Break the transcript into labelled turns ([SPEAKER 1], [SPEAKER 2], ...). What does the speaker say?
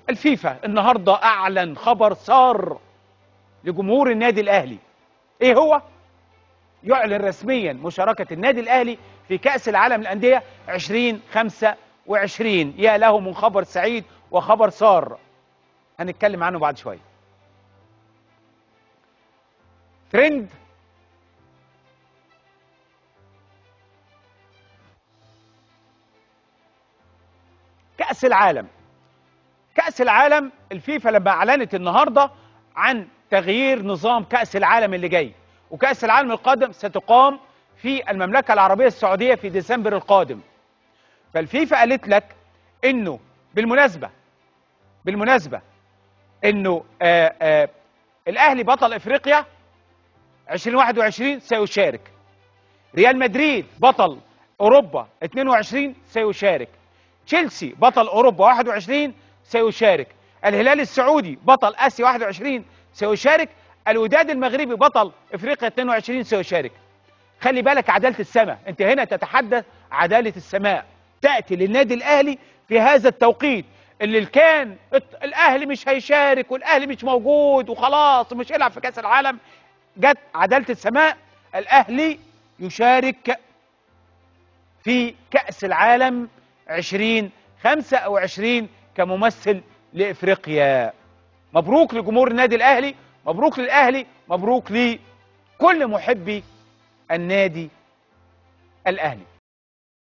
[SPEAKER 1] الفيفا النهارده اعلن خبر سار لجمهور النادي الاهلي ايه هو يعلن رسميا مشاركه النادي الاهلي في كاس العالم للانديه 2025 يا له من خبر سعيد وخبر سار هنتكلم عنه بعد شويه ترند كأس العالم كأس العالم الفيفا لما أعلنت النهاردة عن تغيير نظام كأس العالم اللي جاي وكأس العالم القادم ستقام في المملكة العربية السعودية في ديسمبر القادم فالفيفا قالت لك انه بالمناسبة بالمناسبة انه آآ آآ الاهلي بطل افريقيا 2021 سيشارك ريال مدريد بطل اوروبا 22 سيشارك تشيلسي بطل اوروبا 21 سيشارك الهلال السعودي بطل اسيا 21 سيشارك الوداد المغربي بطل افريقيا 22 سيشارك خلي بالك عداله السماء انت هنا تتحدث عداله السماء تاتي للنادي الاهلي في هذا التوقيت اللي كان الاهلي مش هيشارك والاهلي مش موجود وخلاص ومش هيلعب في كاس العالم جت عداله السماء الاهلي يشارك في كاس العالم 2025 كممثل لافريقيا مبروك لجمهور النادي الاهلي مبروك للاهلي مبروك لكل محبي النادي الاهلي